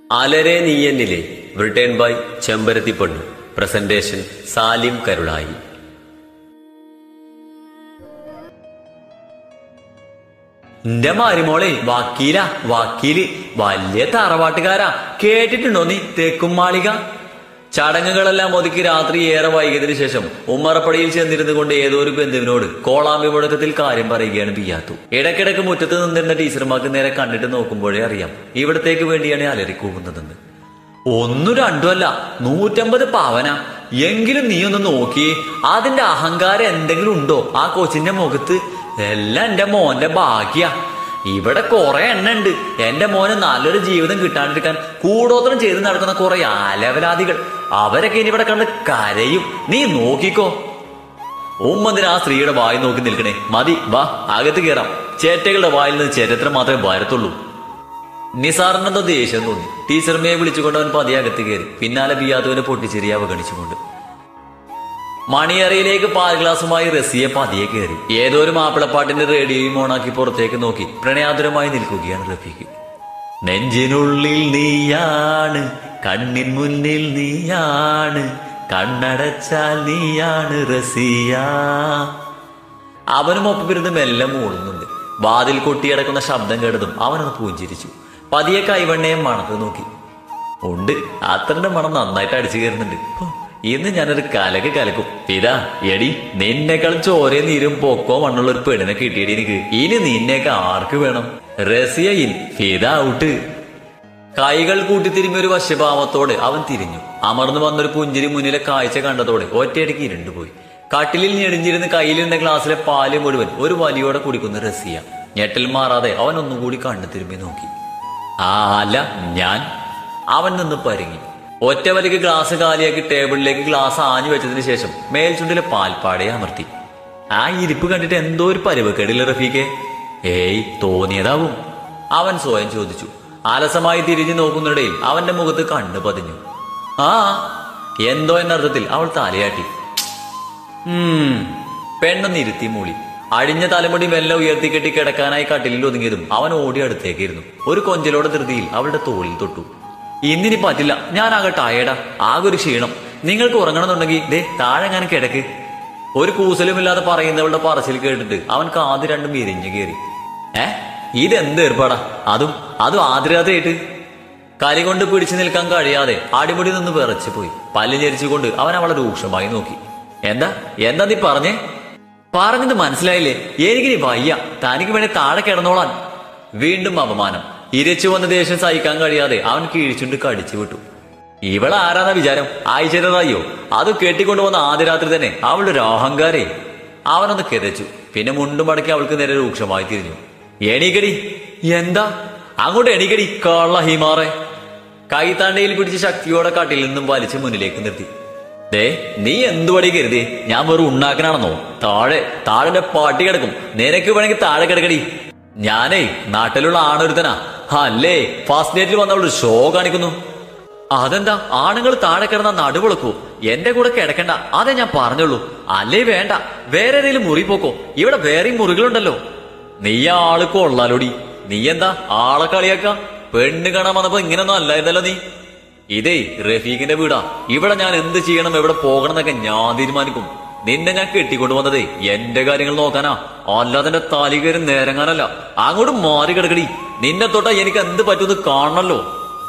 അലരെ നീയന്നിലെ written by ചെമ്പരത്തി പെണ്ണു presentation Salim Karulai എന്റെ മാരിമോളെ വക്കീല വക്കീല് വലിയ തറവാട്ടുകാരാ കേട്ടിട്ടുണ്ടോ നീ തേക്കും മാളിക ചടങ്ങുകളെല്ലാം ഒതുക്കി രാത്രി ഏറെ വൈകിയതിനു ശേഷം ഉമ്മറപ്പടിയിൽ ചെന്നിരുന്നു കൊണ്ട് ഏതോ ഒരു ബന്ധുവിനോട് കോളാമ്പി മുഴക്കത്തിൽ കാര്യം പറയുകയാണ് പിയാത്തു ഇടയ്ക്കിടയ്ക്ക് മുറ്റത്ത് നിന്നിരുന്ന ടീച്ചർമാർക്ക് നേരെ കണ്ടിട്ട് നോക്കുമ്പോഴേ അറിയാം ഇവിടത്തേക്ക് വേണ്ടിയാണ് അലറി കൂവുന്നതെന്ന് ഒന്നു രണ്ടുമല്ല നൂറ്റമ്പത് പവന എങ്കിലും നീ ഒന്ന് നോക്കിയേ അതിന്റെ അഹങ്കാരം എന്തെങ്കിലും ഉണ്ടോ ആ കൊച്ചിന്റെ മുഖത്ത് എല്ലാം എന്റെ മോന്റെ ഭാഗ്യ ഇവിടെ കുറെ എണ്ണ ഉണ്ട് എന്റെ മോന് നല്ലൊരു ജീവിതം കിട്ടാണ്ടിരിക്കാൻ കൂടോത്രം ചെയ്ത് നടക്കുന്ന കുറെ ആലവലാദികൾ അവരൊക്കെ ഇനി ഇവിടെ കണ്ട് കരയും നീ നോക്കിക്കോ ഉമ്മന്തിന് ആ സ്ത്രീയുടെ വായി നോക്കി നിൽക്കണേ മതി വാ അകത്ത് കയറാം ചേട്ടകളുടെ വായിൽ നിന്ന് ചരിത്രം മാത്രമേ വരത്തുള്ളൂ നിസാറിനെന്തോ ദേഷ്യം തോന്നി ടീച്ചർമയെ വിളിച്ചുകൊണ്ട് അവൻ പതിയെ അകത്ത് കയറി പിന്നാലെ ബിയാത്തുവിനെ പൊട്ടിച്ചെറിയ അവഗണിച്ചുകൊണ്ട് മണിയറയിലേക്ക് പാൽ ഗ്ലാസുമായി റസിയെ പതിയെ കയറി ഏതോ ഒരു മാപ്പിളപ്പാട്ടിന്റെ റേഡിയോയും ഓണാക്കി പുറത്തേക്ക് നോക്കി പ്രണയാതുരമായി നിൽക്കുകയാണ് റഫീഖ് നെഞ്ചിനുള്ളിൽ നീയാണ് കണ്ണിൻ മുന്നിൽ നീയാണ് കണ്ണടച്ചാൽ നീയാണ് റസിയ അവനും ഒപ്പമിരുന്ന് മെല്ലെ മൂളുന്നുണ്ട് വാതിൽ കൊട്ടിയടക്കുന്ന ശബ്ദം കേട്ടതും അവനൊന്ന് പൂഞ്ചിരിച്ചു പതിയെ കൈവണ്ണയം മണത്ത് നോക്കി ഉണ്ട് അത്രന്റെ മണം നന്നായിട്ട് അടിച്ചു കയറുന്നുണ്ട് ഹോ, ഇന്ന് ഞാനൊരു കലക്ക് കലക്കും ഇതാ എടി നിന്നേക്കാൾ ചോരയും നീരും പൊക്കോ മണ്ണുള്ള ഒരു പെണ്ണിനെ കിട്ടിയടി എനിക്ക് ഇനി നിന്നേക്ക് ആർക്ക് വേണം റസിയ ഇൻ ഫിദ ഔട്ട് കൈകൾ കൂട്ടിത്തിരിഞ്ഞ ഒരു വശ്യഭാവത്തോടെ അവൻ തിരിഞ്ഞു അമർന്നു വന്നൊരു പുഞ്ചിരി മുന്നിലെ കാഴ്ച കണ്ടതോടെ ഒറ്റയടിക്ക് ഇരുണ്ടുപോയി കട്ടിലിൽ ഞെടിഞ്ഞിരുന്ന് കയ്യിലിരുന്ന ഗ്ലാസ്സിലെ പാല് മുഴുവൻ ഒരു വലിയോടെ കുടിക്കുന്ന റസിയ ഞെട്ടൽ മാറാതെ അവൻ ഒന്നുകൂടി കണ്ണു തിരുമ്പി നോക്കി ആ അല്ല ഞാൻ അവൻ നിന്ന് പരുങ്ങി ഒറ്റ വലിക്ക് ഗ്ലാസ് കാലിയാക്കി ടേബിളിലേക്ക് ഗ്ലാസ് ആഞ്ഞു വെച്ചതിന് ശേഷം മേൽചുണ്ടിലെ പാൽപ്പാടയെ അമർത്തി ആ ഇരിപ്പ് കണ്ടിട്ട് എന്തോ ഒരു പരിവക്കേടില്ല റഫീഖെ ഏയ് തോന്നിയതാവും അവൻ സ്വയം ചോദിച്ചു ആലസമായി തിരിഞ്ഞു നോക്കുന്നിടയിൽ അവന്റെ മുഖത്ത് കണ്ണു പതിഞ്ഞു ആ എന്തോ എന്നർത്ഥത്തിൽ അവൾ തലയാട്ടി ഉം. പെണ്ണൊന്ന് ഇരുത്തി മൂളി അഴിഞ്ഞ തലമുടി മെല്ലെ ഉയർത്തിക്കെട്ടി കിടക്കാനായി കട്ടിലിൽ ഒതുങ്ങിയതും അവൻ ഓടി അടുത്തേക്കിരുന്നു ഒരു കൊഞ്ചലോടെ ധൃതിയിൽ അവളുടെ തോളിൽ തൊട്ടു ഇന്നിനി പറ്റില്ല ഞാനാകെ ടയേർഡാ ആകെ ഒരു ക്ഷീണം നിങ്ങൾക്ക് ഉറങ്ങണമെന്നുണ്ടെങ്കിൽ ദേ താഴെ ഞാൻ കിടക്ക് ഒരു കൂസലുമില്ലാതെ പറയുന്നവളുടെ പറച്ചിൽ കേട്ടിട്ട് അവൻ കാത് രണ്ടും വിരിഞ്ഞു കയറി ഏ ഇതെന്ത് ഏർപ്പാടാ അതും അതും ആദ്യരാത്രിയായിട്ട് കലി കൊണ്ട് പിടിച്ചു നിൽക്കാൻ കഴിയാതെ അടിമുടി നിന്ന് വിറച്ചു പോയി പല്ല് ഞെരിച്ചുകൊണ്ട് അവൻ അവളെ രൂക്ഷമായി നോക്കി എന്താ എന്താ നീ പറഞ്ഞേ പറഞ്ഞത് മനസ്സിലായില്ലേ എനിക്ക് നീ വയ്യ തനിക്ക് വേണേ താഴെ കിടന്നോളാൻ വീണ്ടും അപമാനം ഇരച്ചു വന്ന ദേഷ്യം സഹിക്കാൻ കഴിയാതെ അവൻ കീഴിച്ചുണ്ട് കടിച്ചു വിട്ടു ഇവളെ ആരാന്ന വിചാരം ആയിച്ചതായോ അത് കെട്ടിക്കൊണ്ടുവന്ന ആദ്യ രാത്രി തന്നെ അവളുടെ ഒരു അഹങ്കാരേ അവനൊന്ന് കിതച്ചു പിന്നെ മുണ്ടും മടക്കി അവൾക്ക് നേരെ രൂക്ഷമായി തിരിഞ്ഞു എണീക്കടി എന്താ അങ്ങോട്ട് എണീക്കടി കള്ള ഹിമാറെ കൈത്താണ്ടയിൽ പിടിച്ച് ശക്തിയോടെ കാട്ടിൽ നിന്നും വലിച്ച് മുന്നിലേക്ക് നിർത്തി ദേ നീ എന്തുപടി കരുതി ഞാൻ വെറും ഉണ്ടാക്കനാണെന്നോ താഴെ താഴെ പാട്ടി കിടക്കും നിനക്ക് വേണമെങ്കിൽ താഴെ കിടക്കടി ഞാനേ നാട്ടിലുള്ള ആണൊരുത്തനാ അല്ലേ ഫാസ്റ്റ് ഡേറ്റിൽ വന്നവളൊരു ഷോ കാണിക്കുന്നു അതെന്താ ആണുങ്ങൾ താഴെ കിടന്ന നടുവിളക്കൂ എന്റെ കൂടെ കിടക്കണ്ട അതേ ഞാൻ പറഞ്ഞുള്ളൂ അല്ലേ വേണ്ട വേറെ ഏതെങ്കിലും മുറി പോക്കോ ഇവിടെ വേറെയും മുറികളുണ്ടല്ലോ നീ ആ ആള് കൊള്ളാലോടി നീ എന്താ ആളെ കളിയാക്ക പെണ്ണ് കാണാൻ വന്നപ്പോ ഇങ്ങനൊന്നും അല്ലായിരുന്നല്ലോ നീ ഇതേ റഫീഖിന്റെ വീടാ ഇവിടെ ഞാൻ എന്ത് ചെയ്യണം എവിടെ പോകണം എന്നൊക്കെ ഞാൻ തീരുമാനിക്കും നിന്നെ ഞാൻ കെട്ടിക്കൊണ്ടു വന്നതേ എന്റെ കാര്യങ്ങൾ നോക്കാനാ അല്ലാതെ എന്റെ താലി കയറി നേരങ്ങാനല്ല അങ്ങോട്ട് മാറി കിടക്കടി നിന്നെ തൊട്ടാ എനിക്ക് എന്ത് പറ്റുമെന്ന് കാണണല്ലോ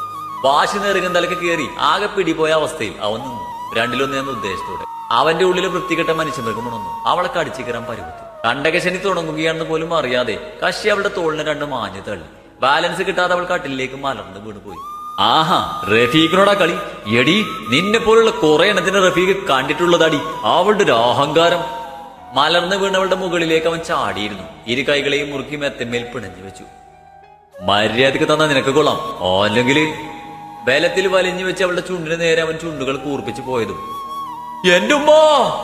വാശി നേറുകൻ തലക്ക് കയറി ആകെ പിടിപോയ അവസ്ഥയിൽ അവൻ നിന്നു രണ്ടിലൊന്ന് എന്ന ഉദ്ദേശത്തോടെ അവന്റെ ഉള്ളിൽ വൃത്തികെട്ട മനുഷ്യമൃഗം ഉണർന്നു അവളെ കടിച്ചു കയറാൻ പരുവത്തു കണ്ടകശനി തുടങ്ങുകയാണെന്ന് പോലും അറിയാതെ കശി അവളുടെ തോളിന് രണ്ട് മാഞ്ഞു തള്ളി ബാലൻസ് കിട്ടാതെ അവൾ കട്ടിലേക്ക് മലർന്ന് വീണുപോയി ആഹാ റഫീഖിനോടാ കളി എടി നിന്നെ പോലുള്ള കുറെ എണ്ണത്തിന് റഫീഖ് കണ്ടിട്ടുള്ളതാടി അവളുടെ ഒരു അഹങ്കാരം മലർന്ന് വീണവളുടെ മുകളിലേക്ക് അവൻ ചാടിയിരുന്നു ഇരു കൈകളെയും മുറുക്കി മെത്തന്മേൽ പിണഞ്ഞു വെച്ചു മര്യാദക്ക് തന്നാ നിനക്ക് കൊള്ളാം അല്ലെങ്കിൽ ബലത്തിൽ വലിഞ്ഞു വെച്ച് അവളുടെ ചുണ്ടിന് നേരെ അവൻ ചുണ്ടുകൾ കൂർപ്പിച്ചു പോയതും എന്റെ ഉമ്മ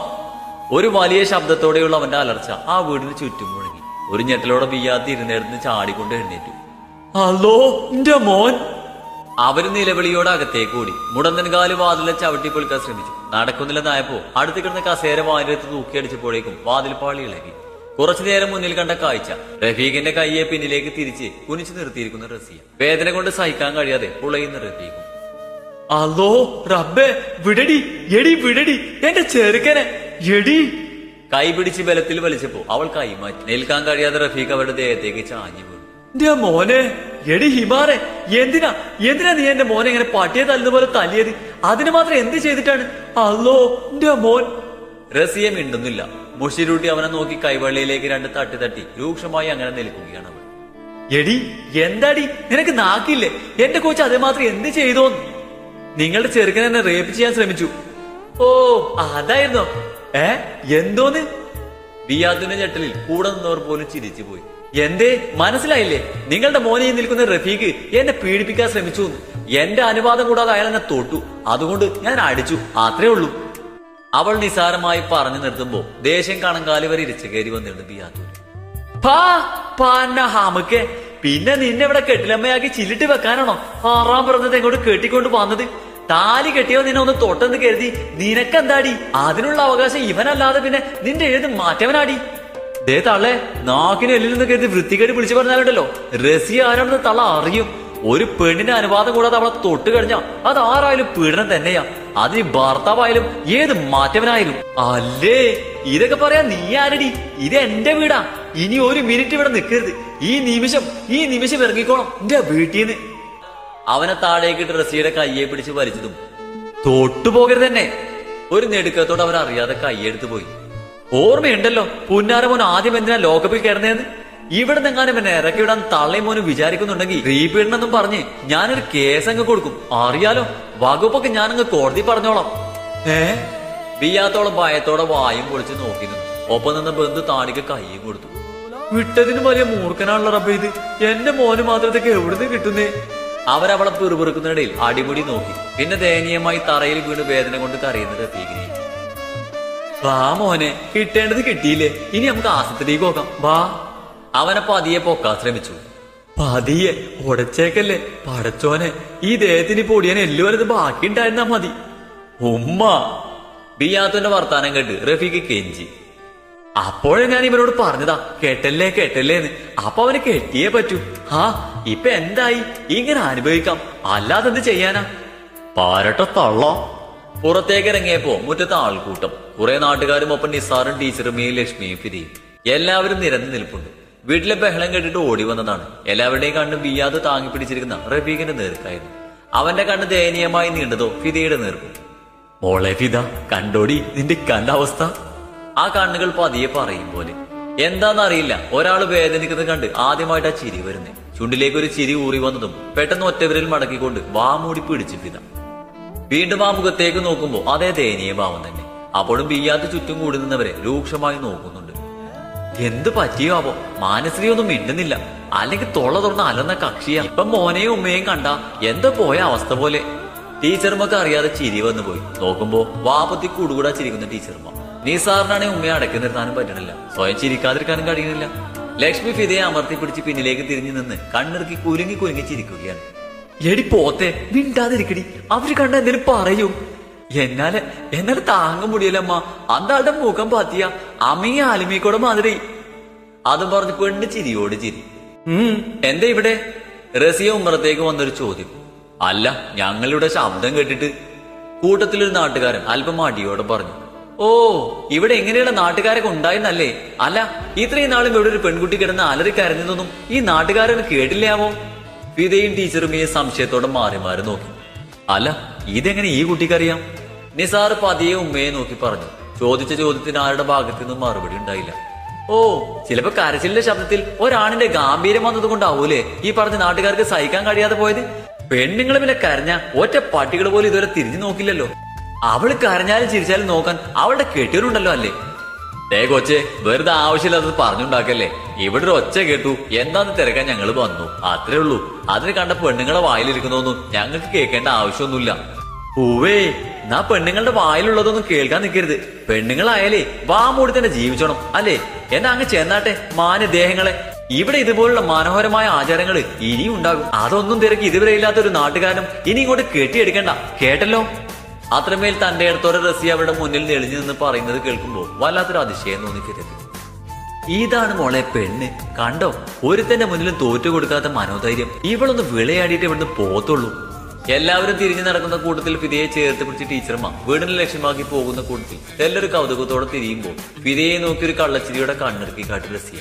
ഒരു വലിയ ശബ്ദത്തോടെയുള്ള അവന്റെ അലർച്ച ആ വീടിന് ചുറ്റും മുഴങ്ങി ഒരു ഞെട്ടലോടെ ബിയ്യാത്തി ഇരുന്നിടത്ത് ചാടിക്കൊണ്ട് എഴുന്നേറ്റു അല്ലോ എന്റെ മോൻ അവര് നിലവിളിയോടെ അകത്തേക്ക് ഓടി മുടന്തൻ കാല് വാതിലെ ചവിട്ടി പൊളിക്കാൻ ശ്രമിച്ചു നടക്കുന്നില്ലെന്നായപ്പോ അടുത്ത് കിടന്ന കസേര വാതിലെടുത്ത് തൂക്കിയടിച്ചപ്പോഴേക്കും വാതിൽ പാളി ഇളകി കുറച്ചു നേരം മുന്നിൽ കണ്ട കാഴ്ച റഫീഖിന്റെ കയ്യെ പിന്നിലേക്ക് തിരിച്ച് കുനിച്ചു നിർത്തിയിരിക്കുന്ന റസിയ വേദന കൊണ്ട് സഹിക്കാൻ കഴിയാതെ പുളയുന്ന റഫീഖും അല്ലോ റബ്ബേ വിടടി എടി വിടടി എന്റെ ചെറുക്കനെ എടി കൈ പിടിച്ച് ബലത്തിൽ വലിച്ചപ്പോ അവൾ കൈ മാറ്റി നിൽക്കാൻ കഴിയാതെ റഫീഖ് അവരുടെ ദേഹത്തേക്ക് ചാഞ്ഞു വീണു എന്റെ മോനെ എടി ഹിമാറെ എന്തിനാ എന്തിനാ നീ എന്റെ മോനെ ഇങ്ങനെ പട്ടിയെ തല്ലുന്ന പോലെ തല്ലിയത് അതിന് മാത്രം എന്ത് ചെയ്തിട്ടാണ് അല്ലോ എന്റെ മോൻ റസിയ മിണ്ടുന്നില്ല മുഷിരൂട്ടി അവനെ നോക്കി കൈവള്ളിയിലേക്ക് രണ്ട് തട്ടി തട്ടി രൂക്ഷമായി അങ്ങനെ നിൽക്കുകയാണ് അവൾ എടി എന്താടി നിനക്ക് നാക്കില്ലേ എന്റെ കോച്ച് അതേ മാത്രം എന്ത് ചെയ്തോന്ന് നിങ്ങളുടെ ചെറുക്കൻ എന്നെ റേപ്പ് ചെയ്യാൻ ശ്രമിച്ചു ഓ അതായിരുന്നോ ഏ എന്തോന്ന് ബിയാദുവിന്റെ ഞെട്ടലിൽ കൂടെ നിന്നവർ പോലും ചിരിച്ചു പോയി എന്തേ മനസ്സിലായില്ലേ നിങ്ങളുടെ മോനെ ഈ നിൽക്കുന്ന റഫീഖ് എന്നെ പീഡിപ്പിക്കാൻ ശ്രമിച്ചു എന്ന്. എന്റെ അനുവാദം കൂടാതെ അയാൾ എന്നെ തൊട്ടു അതുകൊണ്ട് ഞാൻ അടിച്ചു അത്രേ ഉള്ളൂ അവൾ നിസാരമായി പറഞ്ഞു നിർത്തുമ്പോ ദേഷ്യം കണങ്കാലി വരെ ഇരിച്ചു കയറി വന്നിരുന്നു ബിയാദു പാ പാന്ന ഹാമക്കെ പിന്നെ നിന്നെ ഇവിടെ കെട്ടിലമ്മയാക്കി ചില്ലിട്ട് വെക്കാനാണോ ആറാം പിറന്നത് എങ്ങോട്ട് കെട്ടിക്കൊണ്ട് വന്നത് താലി കെട്ടിയോ നിന്നെ ഒന്ന് തൊട്ടെന്ന് കരുതി നിനക്കെന്താടി അതിനുള്ള അവകാശം ഇവനല്ലാതെ പിന്നെ നിന്റെ ഏത് മാറ്റവനാടി ദേ തള്ളേ നാക്കിന് എല്ലിൽ നിന്ന് കരുതി വൃത്തികേട് വിളിച്ചു പറഞ്ഞാലുണ്ടല്ലോ റസി ആരാണെന്ന് തള്ള അറിയും ഒരു പെണ്ണിന്റെ അനുവാദം കൂടാതെ അവളെ തൊട്ട് കഴിഞ്ഞാ അത് ആരായാലും പീഡനം തന്നെയാ അതിന് ഭർത്താവായാലും ഏത് മാറ്റവനായാലും അല്ലേ ഇതൊക്കെ പറയാൻ നീ ആരടി ഇത് എന്റെ വീടാ ഇനി ഒരു മിനിറ്റ് ഇവിടെ നിൽക്കരുത് ഈ നിമിഷം ഈ നിമിഷം ഇറങ്ങിക്കോണം എന്റെ വീട്ടിൽ നിന്ന് അവനെ താഴേക്കിട്ട് റസിയുടെ കയ്യെ പിടിച്ച് വലിച്ചതും തൊട്ടു പോകരുത് തന്നെ ഒരു നെടുക്കത്തോട് അവർ അറിയാതെ കൈയെടുത്തു പോയി ഓർമ്മയുണ്ടല്ലോ പുന്നാരമോൻ ആദ്യം എന്തിനാ ലോകപ്പിൽ കിടന്നേന്ന് ഇവിടെ നിന്നെങ്ങാനും എന്നെ ഇറക്കി വിടാൻ തള്ളയും മോനും വിചാരിക്കുന്നുണ്ടെങ്കിൽ റീപീഡനെന്നും പറഞ്ഞ് ഞാനൊരു കേസ് അങ്ങ് കൊടുക്കും അറിയാലോ വകുപ്പൊക്കെ ഞാനങ്ങ് കോടതി പറഞ്ഞോളാം ഏ ബിയാത്തോളം ഭയത്തോടെ വായും പൊളിച്ച് നോക്കി നിന്നു ഒപ്പം നിന്ന് ബന്ധു താടിക്ക് കൈയും കൊടുത്തു വിട്ടതിന് വലിയ മൂർഖനാണല്ലോ റബ്ബേ ഇത് എന്റെ മോന് മാത്രത്തേക്ക് എവിടുന്ന് കിട്ടുന്നേ അവരവളെ പിറുപിറുക്കുന്നതിനിടയിൽ അടിമുടി നോക്കി പിന്നെ ദയനീയമായി തറയിൽ വീണ് വേദന കൊണ്ട് കരയുന്ന റഫീഖിനെ വാ മോനെ കിട്ടേണ്ടത് കിട്ടിയില്ലേ ഇനി നമുക്ക് ആശുപത്രിക്ക് പോകാം വാ അവനെ പതിയെ പൊക്കാൻ ശ്രമിച്ചു പതിയെ ഉടച്ചേക്കല്ലേ പടച്ചോനെ ഈ ദേഹത്തിന് പൊടിയാൻ എല്ലുവരത് ബാക്കി ഉണ്ടായിരുന്നാ മതി ഉമ്മ ബിയാത്തുന്റെ വർത്താനം കേട്ട് റഫീഖ് കെഞ്ചി അപ്പോഴേ ഞാൻ ഇവനോട് പറഞ്ഞതാ കേട്ടല്ലേ കേട്ടല്ലേന്ന് അപ്പൊ അവന് കെട്ടിയേ പറ്റൂ ആ ഇപ്പൊ എന്തായി ഇങ്ങനെ അനുഭവിക്കാം അല്ലാതെ എന്ത് ചെയ്യാനാ പാരട്ട തള്ളോ പുറത്തേക്ക് ഇറങ്ങിയപ്പോ മുറ്റത്ത് ആൾക്കൂട്ടം കുറെ നാട്ടുകാരും ഒപ്പം നിസാറും ടീച്ചറും ഈ ലക്ഷ്മിയും ഫിരിയും എല്ലാവരും നിരന്ന് നിൽപ്പുണ്ട് വീട്ടിലെ ബഹളം കേട്ടിട്ട് ഓടി വന്നതാണ് എല്ലാവരുടെയും കണ്ണ് ബിയാത് താങ്ങി പിടിച്ചിരിക്കുന്ന റഫീഖിന്റെ നേർക്കായിരുന്നു അവന്റെ കണ്ണ് ദയനീയമായി നീണ്ടതോ ഫിദയുടെ നേർക്കും മോളെ ഫിദ കണ്ടോടി നിന്റെ കണ്ട അവസ്ഥ ആ കണ്ണുകൾ പതിയെ പറയും പോലെ എന്താന്നറിയില്ല ഒരാൾ വേദനിക്കുന്നത് കണ്ട് ആദ്യമായിട്ട് ആ ചിരി വരുന്നേ ചുണ്ടിലേക്ക് ഒരു ചിരി ഊറി വന്നതും പെട്ടെന്ന് ഒറ്റവിരൽ മടക്കിക്കൊണ്ട് വാ മൂടി പിടിച്ചു ഫിദ വീണ്ടും ആ മുഖത്തേക്ക് നോക്കുമ്പോ അതേ ദയനീയ ഭാവം തന്നെ അപ്പോഴും ബിയാത്ത് ചുറ്റും കൂടി നിന്നവരെ രൂക്ഷമായി നോക്കുന്നുണ്ട് എന്ത് പറ്റിയോ മാനശ്രീ ഒന്നും മിണ്ടുന്നില്ല അല്ലെങ്കിൽ തൊള്ള തുറന്ന് അലന്ന കക്ഷിയാ ഇപ്പൊ മോനെയും ഉമ്മയും കണ്ട എന്താ പോയ അവസ്ഥ പോലെ ടീച്ചർമ്മക്ക് അറിയാതെ ചിരി വന്നു പോയി നോക്കുമ്പോ വാപത്തി കൂടുകൂടാ ചിരിക്കുന്ന ടീച്ചർമ്മ നിസാറിനാണെങ്കിൽ ഉമ്മയെ അടക്കി നിർത്താനും പറ്റണില്ല സ്വയം ചിരിക്കാതിരിക്കാനും കഴിയുന്നില്ല ലക്ഷ്മി ഫിദയെ അമർത്തി പിടിച്ച് പിന്നിലേക്ക് തിരിഞ്ഞു നിന്ന് കണ്ണിറുക്കി കുലുങ്ങി കുലുങ്ങി ചിരിക്കുകയാണ് എടി പോത്തെ മിണ്ടാതിരിക്കടി അവര് കണ്ട എന്തേലും പറയൂ എന്നാല് എന്നാല് താങ്ങ മുടിയല്ലമ്മ അന്താളുടെ മുഖം പാത്തിയ അമ്മയെ ആലുമീക്കോടെ മാതിരി അതും പറഞ്ഞ് പെണ്ണ് ചിരിയോട് ചിരി ഉം എന്താ ഇവിടെ റസിയ ഉമ്മറത്തേക്ക് വന്നൊരു ചോദ്യം അല്ല ഞങ്ങളുടെ ശബ്ദം കേട്ടിട്ട് കൂട്ടത്തിലൊരു നാട്ടുകാരൻ അല്പം അടിയോടെ പറഞ്ഞു ഓ ഇവിടെ ഇങ്ങനെയുള്ള നാട്ടുകാരൊക്കെ ഉണ്ടായിരുന്നല്ലേ അല്ല ഇത്രയും നാളും ഇവിടെ ഒരു പെൺകുട്ടി കിടന്ന് അലറി കരഞ്ഞതൊന്നും ഈ നാട്ടുകാരന് കേട്ടില്ലാവോ ഫിദയും ടീച്ചറും ഈ സംശയത്തോടെ മാറി മാറി നോക്കി അല്ല ഇതെങ്ങനെ ഈ കുട്ടിക്കറിയാം നിസാർ പതിയെ ഉമ്മയെ നോക്കി പറഞ്ഞു ചോദിച്ച ചോദ്യത്തിന് ആരുടെ ഭാഗത്തു നിന്നും മറുപടി ഉണ്ടായില്ല ഓ ചിലപ്പോ കരച്ചിലിന്റെ ശബ്ദത്തിൽ ഒരാണിന്റെ ഗാംഭീര്യം വന്നത് കൊണ്ടാവൂലേ ഈ പറഞ്ഞ നാട്ടുകാർക്ക് സഹിക്കാൻ കഴിയാതെ പോയത് പെണ്ണുങ്ങളെ പിന്നെ കരഞ്ഞ ഒറ്റ പട്ടികൾ പോലും ഇതുവരെ തിരിഞ്ഞു നോക്കില്ലല്ലോ അവള് കരഞ്ഞാലും ചിരിച്ചാലും നോക്കാൻ അവളുടെ കെട്ടിയവരുണ്ടല്ലോ അല്ലേ ഏ കൊച്ചെ വെറുതെ ആവശ്യമില്ലാത്തത് പറഞ്ഞുണ്ടാക്കല്ലേ ഇവിടെ ഒരു ഒച്ച കേട്ടു എന്താന്ന് തിരക്കാൻ ഞങ്ങൾ വന്നു അത്രേ ഉള്ളൂ അതിന് കണ്ട പെണ്ണുങ്ങളെ വായിലിരിക്കുന്നതൊന്നും ഞങ്ങൾക്ക് കേൾക്കേണ്ട ആവശ്യമൊന്നുമില്ല പൂവേ നാ പെണ്ണുങ്ങളുടെ വായിലുള്ളതൊന്നും കേൾക്കാൻ നിൽക്കരുത് പെണ്ണുങ്ങളായാലേ വാ മൂടി തന്നെ ജീവിച്ചോണം അല്ലേ എന്നാ അങ്ങ് ചെന്നാട്ടെ മാന്യദേഹങ്ങളെ ഇവിടെ ഇതുപോലുള്ള മനോഹരമായ ആചാരങ്ങൾ ഇനിയും ഉണ്ടാകും അതൊന്നും തിരക്കി ഇതുവരെ ഇല്ലാത്ത ഒരു നാട്ടുകാരനും ഇനി ഇങ്ങോട്ട് കെട്ടിയെടുക്കണ്ട കേട്ടല്ലോ അത്രമേൽ തന്റെ അടുത്തോടെ റസി അവരുടെ മുന്നിൽ നെളിഞ്ഞു നിന്ന് പറയുന്നത് കേൾക്കുമ്പോൾ വല്ലാത്തൊരു അതിശയം തോന്നിക്കരുത് ഇതാണ് മോളെ പെണ്ണ് കണ്ടോ ഒരുത്തന്റെ മുന്നിലും തോറ്റു കൊടുക്കാത്ത മനോധൈര്യം ഇവളൊന്ന് വിളയാടിയിട്ട് ഇവിടുന്ന് പോത്തുള്ളൂ എല്ലാവരും തിരിഞ്ഞു നടക്കുന്ന കൂട്ടത്തിൽ ഫിദയെ ചേർത്ത് പിടിച്ച് ടീച്ചർമാർ വീടിന് ലക്ഷ്യമാക്കി പോകുന്ന കൂട്ടത്തിൽ എല്ലാവരും കൗതുകത്തോടെ തിരിയുമ്പോൾ ഫിദയെ നോക്കി ഒരു കള്ളച്ചിരിയുടെ കണ്ണിറുക്കി കാട്ടി രസിയ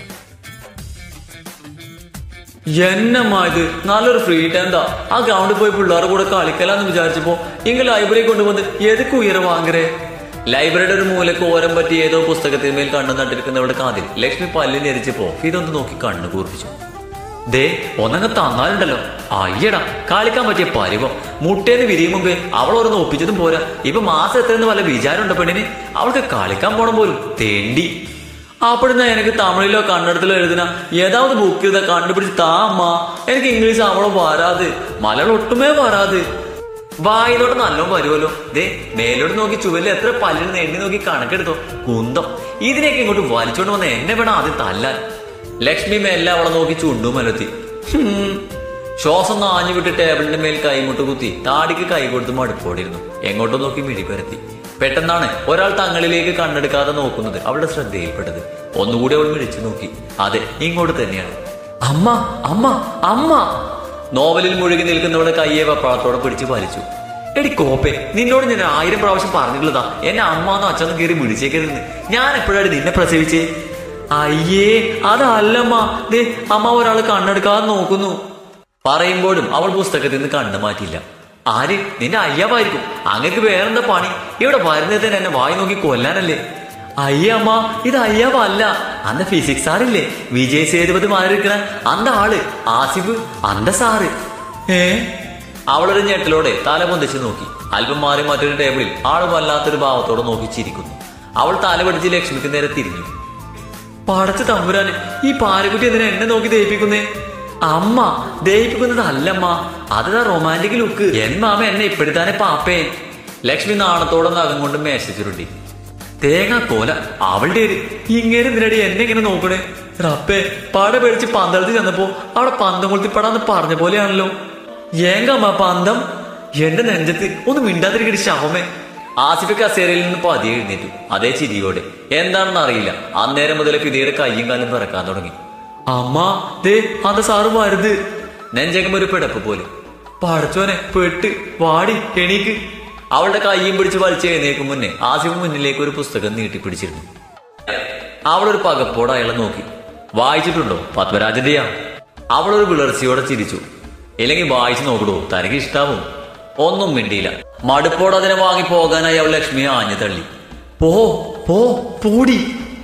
എന്നമ്മാ ഇത് നല്ലൊരു ഫ്രീ ടൈം താ ആ ഗ്രൗണ്ടിൽ പോയി പിള്ളേരുടെ കൂടെ കളിക്കലാന്ന് വിചാരിച്ചപ്പോ ഇങ്ങ ലൈബ്രറി കൊണ്ടുവന്ന് എതുക്ക് ഉയരം വാങ്ങരേ ലൈബ്രറിയുടെ ഒരു മൂലക്ക് ഓരം പറ്റി ഏതോ പുസ്തകത്തിന്മേൽ കണ്ണു നട്ടിരിക്കുന്നവരുടെ കാതിൽ ലക്ഷ്മി പല്ലിന് എരിച്ചപ്പോ ഇതൊന്ന് നോക്കി കണ്ണു കൂർപ്പിച്ചു ദേ ഒന്നങ്ങ് തന്നാലുണ്ടല്ലോ അയ്യടാ കളിക്കാൻ പറ്റിയ പരിവം മുട്ടേന്ന് വിരിയും മുമ്പേ അവൾ ഓരോന്ന് ഒപ്പിച്ചതും പോരാ ഇപ്പൊ മാസം എത്രയെന്ന് വല്ല വിചാരമുണ്ടോ പെണ്ണിന് അവൾക്ക് കളിക്കാൻ പോണം പോലും തേണ്ടി അപ്പോഴുന്ന എനിക്ക് തമിഴിലോ കന്നഡത്തിലോ എഴുതുന്ന ഏതാവത് ബുക്ക് ചെയ്താ കണ്ടുപിടിച്ച് താ അമ്മ എനിക്ക് ഇംഗ്ലീഷ് അവളോ വരാത് മലയാളം ഒട്ടുമേ വരാത് വായിലോട്ട് നല്ലോണം വരുമല്ലോ ദേ മേലോട്ട് നോക്കി ചുവലിൽ എത്ര പല്ലിന് എണ്ണി നോക്കി കണക്കെടുത്തോ കുന്തം ഇതിനെയൊക്കെ ഇങ്ങോട്ട് വലിച്ചോണ്ട് വന്ന എന്നെ വേണം ആദ്യം തല്ലാൻ ലക്ഷ്മി മേലെ അവളെ നോക്കി ചുണ്ടും മലത്തി ഹും. ശ്വാസം നാഞ്ഞു വിട്ട് ടേബിളിന്റെ മേൽ കൈമുട്ട് കുത്തി താടിക്ക് കൈ കൊടുത്ത് മടുപ്പോടിരുന്നു എങ്ങോട്ടോ നോക്കി മിഴി പരത്തി പെട്ടെന്നാണ് ഒരാൾ തങ്ങളിലേക്ക് കണ്ണെടുക്കാതെ നോക്കുന്നത് അവളുടെ ശ്രദ്ധയിൽപ്പെട്ടത് ഒന്നുകൂടി അവൾ മിഴിച്ചു നോക്കി അതെ ഇങ്ങോട്ട് തന്നെയാണ് അമ്മ അമ്മ അമ്മ നോവലിൽ മുഴുകി നിൽക്കുന്നവളുടെ കയ്യെ വപ്പാളത്തോടെ പിടിച്ച് വലിച്ചു എടി കോപ്പെ നിന്നോട് ഞാൻ ആയിരം പ്രാവശ്യം പറഞ്ഞിട്ടുള്ളതാ എന്നെ അമ്മാന്ന് അച്ഛന്ന് കയറി വിളിച്ചേക്കരുതെന്ന് ഞാൻ എപ്പോഴാണ് നിന്നെ പ്രസവിച്ചേ അയ്യേ അതല്ലമ്മ ദേ അമ്മ ഒരാൾ കണ്ണെടുക്കാതെ നോക്കുന്നു പറയുമ്പോഴും അവൾ പുസ്തകത്തിൽ നിന്ന് കണ്ണു മാറ്റിയില്ല ആര് നിന്റെ അയ്യാവായിരിക്കും അങ്ങക്ക് വേറെന്താ പണി ഇവിടെ വരുന്നതിന് എന്നെ വായി നോക്കി കൊല്ലാനല്ലേ അയ്യ അമ്മ ഇത് അയ്യാവല്ല അന്ന് ഫിസിക്സ് സാറില്ലേ വിജയ് സേതുപതി മാറിയിരിക്കണ അന്ത ആള് ആസിഫ് അന്ത സാറ് ഏ അവളൊരു ഞെട്ടലോടെ തല പൊന്തിച്ച് നോക്കി അല്പം മാറി മറ്റൊരു ടേബിളിൽ ആള് വല്ലാത്തൊരു ഭാവത്തോടെ നോക്കി ചിരിക്കുന്നു അവൾ തല പിടിച്ച് ലക്ഷ്മിക്ക് നേരെ തിരിഞ്ഞു പടച്ച തമ്പുരാന് ഈ പാരക്കുട്ടി എന്തിനാ എന്നെ നോക്കി ദയിപ്പിക്കുന്നേ അമ്മ ദയിപ്പിക്കുന്നത് അല്ലമ്മ അതാ റൊമാൻറ്റിക് ലുക്ക് എന്നാമ എന്നെ ഇപ്പോഴത്താനെ പാപ്പേ ലക്ഷ്മി നാണത്തോടെ നഖം കൊണ്ട് മേശ ചുരുട്ടി തേങ്ങ കോല അവളുടെ ഒരു ഇങ്ങനെ എന്തിനടി എന്നെ ഇങ്ങനെ നോക്കണേ റപ്പേ പട പേടിച്ച് പന്തളത്തിൽ ചെന്നപ്പോ അവിടെ പന്തം കൊളുത്തിപ്പടാന്ന് പറഞ്ഞ പോലെയാണല്ലോ ഏങ്കമ്മ പന്തം എന്റെ നെഞ്ചത്ത് ഒന്ന് മിണ്ടാതിരിക്കടി ശവമേ ആസിഫ് കസേരയിൽ നിന്ന് പതിയെ എഴുന്നേറ്റു അതേ ചിരിയോടെ എന്താണെന്ന് അറിയില്ല അന്നേരം മുതൽ ഫിദയുടെ കയ്യും കാലും പിറക്കാൻ തുടങ്ങി അമ്മ ദേ അന്ത സാറ് വരുത് നെഞ്ചകം ഒരു പിടപ്പ് പോലെ പടച്ചോനെ പെട്ട് വാടി എണീക്ക് അവളുടെ കയ്യും പിടിച്ച് വലിച്ച് എഴുന്നേക്കും മുന്നേ ആസിഫ് മുന്നിലേക്ക് ഒരു പുസ്തകം നീട്ടിപ്പിടിച്ചിരുന്നു അവളൊരു പകപ്പോടെ അയാളെ നോക്കി വായിച്ചിട്ടുണ്ടോ പത്മരാജന്റെയാ അവളൊരു വിളർച്ചയോടെ ചിരിച്ചു ഇല്ലെങ്കിൽ വായിച്ചു നോക്കടോ തനിക്ക് ഇഷ്ടാവും ഒന്നും മിണ്ടിയില്ല മടുപ്പോടെ അതിനെ വാങ്ങി പോകാനായി അവൾ ലക്ഷ്മിയെ ആഞ്ഞു തള്ളി പോ പോ പൂടി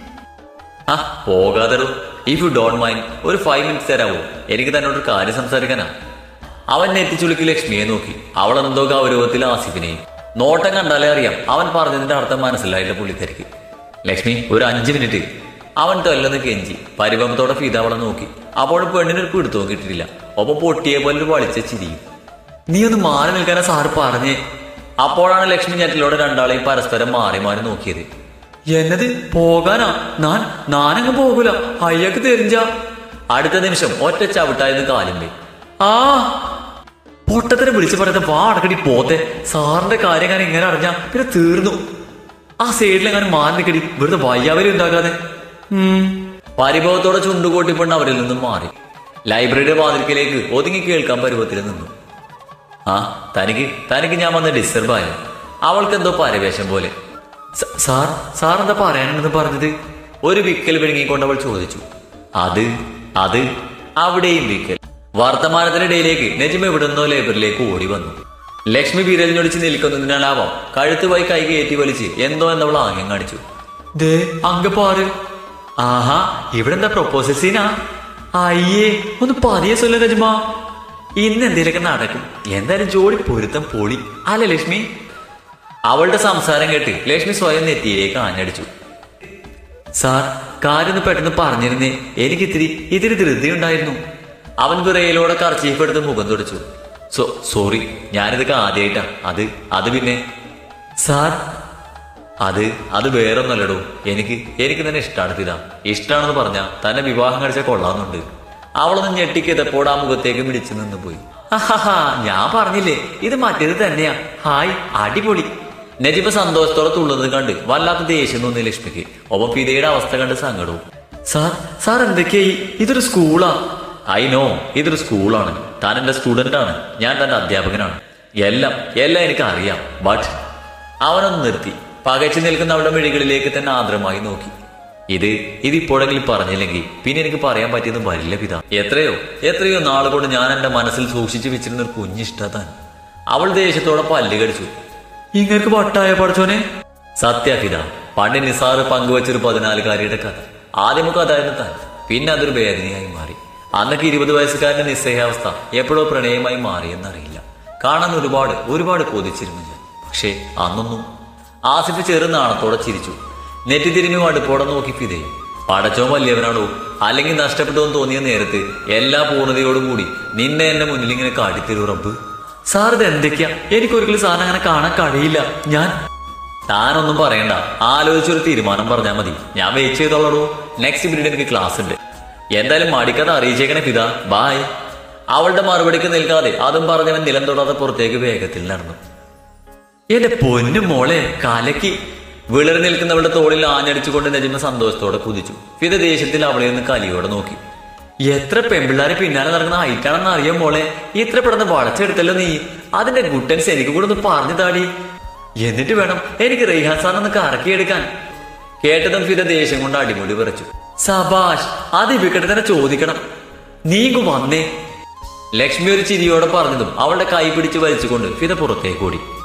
ആ പോകാതെടോ ഇഫ് യു ഡോണ്ട് മൈൻഡ് ഒരു ഫൈവ് മിനിറ്റ്സ് തരാവോ എനിക്ക് തന്നോടൊരു കാര്യം സംസാരിക്കാനാ അവൻ നെറ്റിച്ചുളുക്കി ലക്ഷ്മിയെ നോക്കി അവൾ എന്തോ ഗൗരവത്തിൽ ആസിഫിനെയും നോട്ടം കണ്ടാലേ അറിയാം അവൻ പറഞ്ഞതിന്റെ അർത്ഥം മനസ്സിലായില്ല പുള്ളിക്കരിക്ക് ലക്ഷ്മി ഒരു അഞ്ച് മിനിറ്റ് അവൻ തൊല്ലെന്ന് കെഞ്ചി പരിഭവത്തോടെ ഫിദ അവളെ നോക്കി അപ്പോൾ പെണ്ണിനൊരു പിടുത്തവും കിട്ടിയില്ല ഒപ്പം പൊട്ടിയെ പോലെ ഒരു വളിച്ച ചിരിയും നീ ഒന്ന് മാറി നിൽക്കാനാ സാറ് പറഞ്ഞേ അപ്പോഴാണ് ലക്ഷ്മി ഞെട്ടിലോടെ രണ്ടാളെയും പരസ്പരം മാറി മാറി നോക്കിയത് എന്നത് പോകാനാ ഞാൻ ഞാനങ്ങ് പോകൂല അയ്യക്ക് തെരിഞ്ച അടുത്ത നിമിഷം ഒറ്റ ചവിട്ടായിരുന്നു കാലുമ്പേ ആ പൊട്ടത്തിനെ വിളിച്ചു പറയുന്നത് വാ അടക്കടി പോത്തെ സാറിന്റെ കാര്യം ഞാൻ ഇങ്ങനെ അറിഞ്ഞാ പിന്നെ തീർന്നു ആ സൈഡിലെങ്ങനെ മാറി നിൽക്കടി വെറുതെ വയ്യാവരി ഉണ്ടാക്കാതെ ഉം പരിഭവത്തോടെ ചുണ്ടുകൂട്ടിപ്പെണ്ണ് അവരിൽ നിന്നും മാറി ലൈബ്രറിയുടെ വാതിൽക്കലേക്ക് ഒതുങ്ങി കേൾക്കാൻ പരുവത്തിൽ നിന്നു ആ തനിക്ക് തനിക്ക് ഞാൻ വന്ന് ഡിസ്റ്റർബ് ആയോ അവൾക്ക് എന്തോ പരവേശം പോലെ സ- സാർ സാർ എന്താ പറയാനെന്ന് പറഞ്ഞത് ഒരു വിക്കൽ വിഴുങ്ങിക്കൊണ്ട് അവൾ ചോദിച്ചു അത് അത് അവിടെയും വിക്കൽ വർത്തമാനത്തിനിടയിലേക്ക് നജിമ എവിടുന്നോ ലൈബ്രറിയിലേക്ക് ഓടി വന്നു ലക്ഷ്മി വിരലിഞ്ഞൊടിച്ച് നിൽക്കുന്നതിനാലാവാം കഴുത്ത് പോയി കൈ കയറ്റി വലിച്ച് എന്തോ എന്നവൾ ആംഗ്യം കാണിച്ചു ദേ അങ്ക പാറ് ആഹാ ഇവിടെ എന്താ പ്രൊപ്പോസൽ സീനാ അയ്യേ ഒന്ന് പതിയെ സൊല്ല രജമാ ഇന്ന് എന്തേലൊക്കെ നടക്കും എന്തായാലും ജോഡി പൊരുത്തം പൊളി അല്ല ലക്ഷ്മി അവളുടെ സംസാരം കേട്ട് ലക്ഷ്മി സ്വയം നെറ്റിയിലേക്ക് ആഞ്ഞടിച്ചു സാർ കാര്യം ഒന്ന് പെട്ടെന്ന് പറഞ്ഞിരുന്നേ എനിക്ക് ഇത്തിരി ഇത്തിരി ധൃതി ഉണ്ടായിരുന്നു അവൻ വിറയിലൂടെ കർച്ചീഫ് എടുത്ത് മുഖം തുടച്ചു സോ സോറി ഞാനിതൊക്കെ ആദ്യമായിട്ടാ അത് അത് പിന്നെ സാർ അത് അത് വേറൊന്നല്ലടോ എനിക്ക് എനിക്ക് തന്നെ ഇഷ്ടമാണ് ഫിദ ഇഷ്ടമാണെന്ന് പറഞ്ഞ തന്നെ വിവാഹം കഴിച്ച കൊള്ളാന്നുണ്ട് അവളൊന്ന് ഞെട്ടിക്കെതപ്പോൾ ആ മുഖത്തേക്ക് മിടിച്ചു നിന്ന് പോയി ആഹാഹാ, ഞാൻ പറഞ്ഞില്ലേ ഇത് മറ്റേത് തന്നെയാ ഹായ് അടിപൊളി നജിബ് സന്തോഷത്തോടെ തുള്ളുന്നത് കണ്ട് വല്ലാത്ത ദേഷ്യം തോന്നി ലക്ഷ്മിക്ക് ഒപ്പം ഫിദയുടെ അവസ്ഥ കണ്ട് സങ്കടവും സാർ സാർ എന്തൊക്കെയായി ഇതൊരു സ്കൂളാ ഐ നോ ഇതൊരു സ്കൂളാണ് താൻ എന്റെ സ്റ്റുഡന്റ് ആണ് ഞാൻ തന്റെ അധ്യാപകനാണ് എല്ലാം എല്ലാം എനിക്ക് അറിയാം ബട്ട് അവനൊന്ന് നിർത്തി പകച്ചു നിൽക്കുന്ന അവളുടെ മിഴികളിലേക്ക് തന്നെ ആദ്രമായി നോക്കി ഇത് ഇത് ഇപ്പോഴെങ്കിലും പറഞ്ഞില്ലെങ്കിൽ പിന്നെ എനിക്ക് പറയാൻ പറ്റിയതും വരില്ല പിത എത്രയോ എത്രയോ നാളുകൊണ്ട് ഞാൻ എന്റെ മനസ്സിൽ സൂക്ഷിച്ചു വെച്ചിരുന്ന ഒരു കുഞ്ഞിഷ്ട താൻ അവൾ ദേഷ്യത്തോടെ പല്ല് കടിച്ചു ഇങ്ങർക്ക് വട്ടായ പഠിച്ചോനെ സത്യപിത പണ്ട് നിസാറ് പങ്കുവച്ചൊരു പതിനാലുകാരിയുടെ കഥ ആദ്യമൊക്കെ അതായിരുന്നു താൻ പിന്നെ അതൊരു വേദനയായി മാറി അന്നൊക്കെ ഇരുപത് വയസ്സുകാരന്റെ നിസ്സഹാവസ്ഥ എപ്പോഴോ പ്രണയമായി മാറിയെന്നറിയില്ല കാണാൻ ഒരുപാട് ഒരുപാട് കൊതിച്ചിരുന്നു ഞാൻ പക്ഷേ അന്നൊന്നും ആസിഫ് ചെറു നാണത്തോടെ ചിരിച്ചു നെറ്റി തിരിഞ്ഞു അടുപ്പോടെ നോക്കി ഫിതയും പടച്ചോ വലിയവനാണോ അല്ലെങ്കിൽ നഷ്ടപ്പെട്ടു എന്ന് തോന്നിയ നേരത്ത് എല്ലാ പൂർണ്ണതയോടും കൂടി നിന്നെ എന്റെ മുന്നിൽ ഇങ്ങനെ കാട്ടിത്തരൂ റബ്ബ് സാർ ഇത് എന്തൊക്കെയാ എനിക്കൊരിക്കലും സാറിനെ അങ്ങനെ കാണാൻ കഴിയില്ല ഞാൻ താനൊന്നും പറയണ്ട ആലോചിച്ചൊരു തീരുമാനം പറഞ്ഞാൽ മതി ഞാൻ വെയിറ്റ് ചെയ്തോളൂ നെക്സ്റ്റ് പീരീഡ് എനിക്ക് ക്ലാസ് ഉണ്ട് എന്തായാലും മടിക്കാതെ അറിയിച്ചേക്കണേ പിതാ ബായ് അവളുടെ മറുപടിക്ക് നിൽക്കാതെ അതും പറഞ്ഞവൻ നിലം തൊടാതെ പുറത്തേക്ക് വേഗത്തിൽ നടന്നു എന്റെ പൊന്നു മോളെ കലക്കി വിളറി നിൽക്കുന്നവളുടെ തോളിൽ ആഞ്ഞടിച്ചുകൊണ്ട് നജിമ സന്തോഷത്തോടെ കുതിച്ചു ഫിദ ദേഷ്യത്തിൽ അവളെ ഒന്ന് കലിയോടെ നോക്കി എത്ര പെമ്പിള്ളാരെ പിന്നാലെ നടക്കുന്ന ഹൈറ്റാണെന്ന് അറിയാം മോളെ ഇത്ര പെട്ടെന്ന് വളച്ചെടുത്തല്ലോ നീ അതിന്റെ ഗുട്ടൻസ് എനിക്ക് കൂടെ ഒന്ന് പറഞ്ഞു താടി എന്നിട്ട് വേണം എനിക്ക് റെയ്ഹാൻ സാറിനൊന്ന് കറക്കിയെടുക്കാൻ കേട്ടതും ഫിദ ദേഷ്യം കൊണ്ട് അടിമുടി വിറച്ചു സബാഷ് അത് ഇവിക്കട്ടെ തന്നെ ചോദിക്കണം നീങ്ങു വന്നേ ലക്ഷ്മി ഒരു ചിരിയോടെ പറഞ്ഞതും അവളുടെ കൈ പിടിച്ച് വലിച്ചുകൊണ്ട് ഫിദ പുറത്തേക്ക് ഓടി